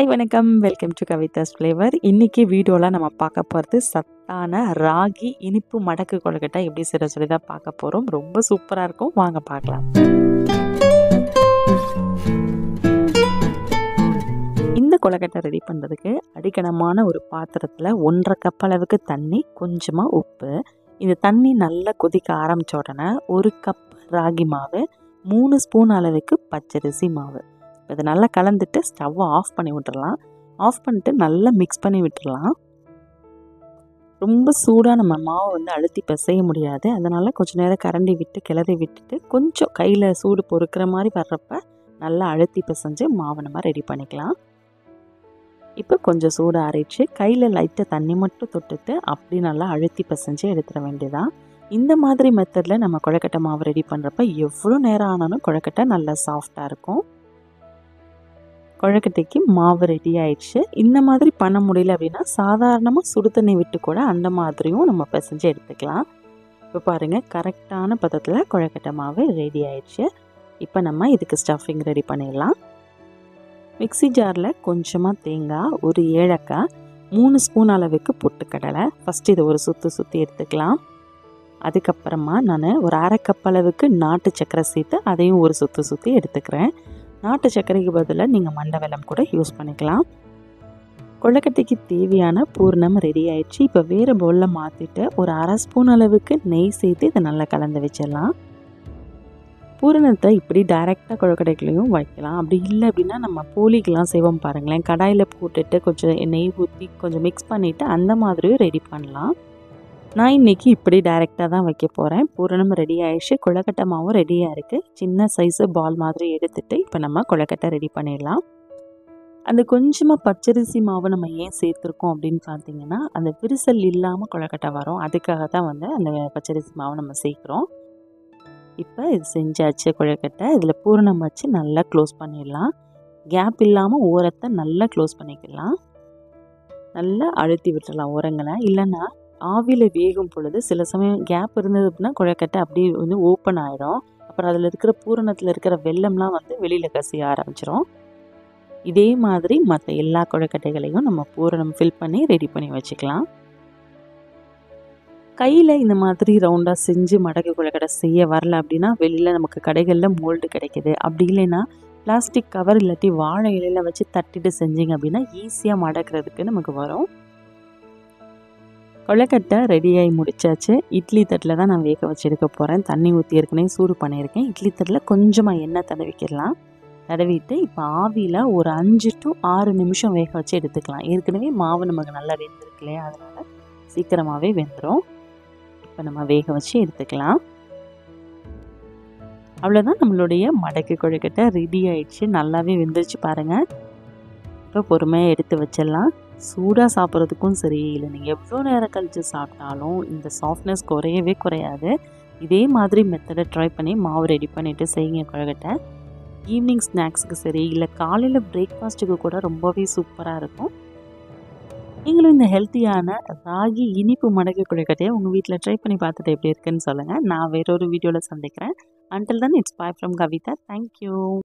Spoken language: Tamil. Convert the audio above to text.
ஹாய் வணக்கம் வெல்கம் டு கவிதாஸ் ஃப்ளேவர் இன்றைக்கி வீடியோவில் நம்ம பார்க்க போகிறது சத்தான ராகி இனிப்பு மடக்கு கொழுக்கட்டை எப்படி செய்ய சொல்லி தான் பார்க்க போகிறோம் ரொம்ப சூப்பராக இருக்கும் வாங்க பார்க்கலாம் இந்த கொழுக்கட்டை ரெடி பண்ணுறதுக்கு அடிக்கணமான ஒரு பாத்திரத்தில் ஒன்றரை கப் அளவுக்கு தண்ணி கொஞ்சமாக உப்பு இந்த தண்ணி நல்லா கொதிக்க ஆரம்பித்த உடனே ஒரு கப் ராகி மாவு மூணு ஸ்பூன் அளவுக்கு பச்சரிசி மாவு இதை நல்லா கலந்துட்டு ஸ்டவ்வை ஆஃப் பண்ணி விட்டுறலாம் ஆஃப் பண்ணிட்டு நல்லா மிக்ஸ் பண்ணி விட்டுறலாம் ரொம்ப சூடாக நம்ம மாவை வந்து அழுத்தி பிசைய முடியாது அதனால் கொஞ்சம் நேரம் கரண்டி விட்டு கிளறி விட்டுட்டு கொஞ்சம் கையில் சூடு பொறுக்கிற மாதிரி வர்றப்ப நல்லா அழுத்தி பிசைஞ்சு மாவை நம்ம ரெடி பண்ணிக்கலாம் இப்போ கொஞ்சம் சூடு அரைச்சி கையில் லைட்டாக தண்ணி மட்டும் தொட்டுட்டு அப்படி நல்லா அழுத்தி பிசைஞ்சு எடுத்துட வேண்டியதான் இந்த மாதிரி மெத்தடில் நம்ம கொழக்கட்டை மாவு ரெடி பண்ணுறப்ப எவ்வளோ நேரம் ஆனாலும் கொழக்கட்டை நல்லா சாஃப்டாக இருக்கும் கொழக்கட்டைக்கு மாவு ரெடி ஆயிடுச்சு இந்த மாதிரி பண்ண முடியல அப்படின்னா சாதாரணமாக சுடு தண்ணி விட்டு கூட அந்த மாதிரியும் நம்ம பிசைஞ்சு எடுத்துக்கலாம் இப்போ பாருங்கள் கரெக்டான பதத்தில் கொழக்கட்டை மாவு ரெடி ஆயிடுச்சு இப்போ நம்ம இதுக்கு ஸ்டஃபிங் ரெடி பண்ணிடலாம் மிக்சி ஜாரில் கொஞ்சமாக தேங்காய் ஒரு ஏலக்காய் மூணு ஸ்பூன் அளவுக்கு பொட்டுக்கடலை ஃபஸ்ட்டு இதை ஒரு சுற்றி சுற்றி எடுத்துக்கலாம் அதுக்கப்புறமா நான் ஒரு அரை கப் அளவுக்கு நாட்டு சக்கரை சேர்த்து அதையும் ஒரு சுற்றி சுற்றி எடுத்துக்கிறேன் நாட்டு சர்க்கரைக்கு பதிலாக நீங்கள் மண்டை வெல்லம் கூட யூஸ் பண்ணிக்கலாம் கொழுக்கட்டைக்கு தேவையான பூர்ணம் ரெடி ஆயிடுச்சு இப்போ வேறு பவுலில் மாற்றிட்டு ஒரு அரை ஸ்பூன் அளவுக்கு நெய் சேர்த்து இதை நல்லா கலந்து வச்சிடலாம் பூரணத்தை இப்படி டைரெக்டாக கொழுக்கட்டைகளையும் வைக்கலாம் அப்படி இல்லை அப்படின்னா நம்ம போலிக்கெலாம் செய்வோம் பாருங்களேன் கடாயில் போட்டுட்டு கொஞ்சம் நெய் ஊற்றி கொஞ்சம் மிக்ஸ் பண்ணிவிட்டு அந்த மாதிரியும் ரெடி பண்ணலாம் நான் இன்றைக்கி இப்படி டைரெக்டாக தான் வைக்க போகிறேன் பூரணம் ரெடி ஆயிடுச்சு கொழுக்கட்டை மாவும் ரெடியாக இருக்குது சின்ன சைஸு பால் மாதிரி எடுத்துகிட்டு இப்போ நம்ம கொழுக்கட்டை ரெடி பண்ணிடலாம் அந்த கொஞ்சமாக பச்சரிசி மாவு நம்ம ஏன் சேர்த்துருக்கோம் அப்படின்னு பார்த்தீங்கன்னா அந்த விரிசல் இல்லாமல் கொழுக்கட்டை வரும் அதுக்காக தான் வந்து அந்த பச்சரிசி மாவு நம்ம சேர்க்குறோம் இப்போ இது செஞ்சாச்சு கொழுக்கட்டை இதில் பூரணம் வச்சு நல்லா க்ளோஸ் பண்ணிடலாம் கேப் இல்லாமல் ஓரத்தை நல்லா க்ளோஸ் பண்ணிக்கலாம் நல்லா அழுத்தி விட்டுடலாம் ஓரங்களை இல்லைன்னா ஆவியில் வேகும் பொழுது சில சமயம் கேப் இருந்தது அப்படின்னா குழக்கட்டை அப்படியே வந்து ஓப்பன் ஆகிடும் அப்புறம் அதில் இருக்கிற பூரணத்தில் இருக்கிற வெள்ளம்லாம் வந்து வெளியில் கசிய ஆரம்பிச்சிரும் இதே மாதிரி மற்ற எல்லா குழக்கட்டைகளையும் நம்ம பூரணம் ஃபில் பண்ணி ரெடி பண்ணி வச்சுக்கலாம் கையில் இந்த மாதிரி ரவுண்டாக செஞ்சு மடக்கு குழக்கட்டை செய்ய வரல அப்படின்னா வெளியில் நமக்கு கடைகளில் மோல்டு கிடைக்கிது அப்படி இல்லைன்னா பிளாஸ்டிக் கவர் இல்லாட்டி வாழை இலையில் வச்சு தட்டிட்டு செஞ்சிங்க அப்படின்னா ஈஸியாக மடக்கிறதுக்கு நமக்கு வரும் கொழுக்கட்டை ரெடியாகி முடிச்சாச்சு இட்லி தட்டில் தான் நான் வேக வச்சு எடுக்க போகிறேன் தண்ணி ஊற்றி ஏற்கனவே சூடு பண்ணியிருக்கேன் இட்லி தட்டில் கொஞ்சமாக எண்ணெய் தடவிக்கிடலாம் தடவிட்டு இப்போ ஆவியில் ஒரு அஞ்சு டு ஆறு நிமிஷம் வேக வச்சு எடுத்துக்கலாம் ஏற்கனவே மாவு நமக்கு நல்லா வெந்திருக்கு இல்லையா அதனால் சீக்கிரமாகவே வெந்துடும் இப்போ நம்ம வேக வச்சு எடுத்துக்கலாம் அவ்வளோதான் நம்மளுடைய மடக்கு கொழுக்கட்டை ரெடி ஆயிடுச்சு நல்லாவே வெந்துருச்சு பாருங்கள் இப்போ பொறுமையாக எடுத்து வச்சிடலாம் சூடாக சாப்பிட்றதுக்கும் சரி இல்லை நீங்கள் எவ்வளோ நேரம் கழித்து சாப்பிட்டாலும் இந்த சாஃப்ட்னஸ் குறையவே குறையாது இதே மாதிரி மெத்தடை ட்ரை பண்ணி மாவு ரெடி பண்ணிவிட்டு செய்யுங்க கொழுக்கட்டை ஈவினிங் ஸ்நாக்ஸுக்கு சரி இல்லை காலையில் பிரேக்ஃபாஸ்ட்டுக்கு கூட ரொம்பவே சூப்பராக இருக்கும் நீங்களும் இந்த ஹெல்த்தியான ராகி இனிப்பு மடக்கு கொழுக்கட்டையை உங்கள் வீட்டில் ட்ரை பண்ணி பார்த்துட்டு எப்படி இருக்குன்னு சொல்லுங்கள் நான் வேறொரு வீடியோவில் சந்திக்கிறேன் until then it's bye from Kavitha thank you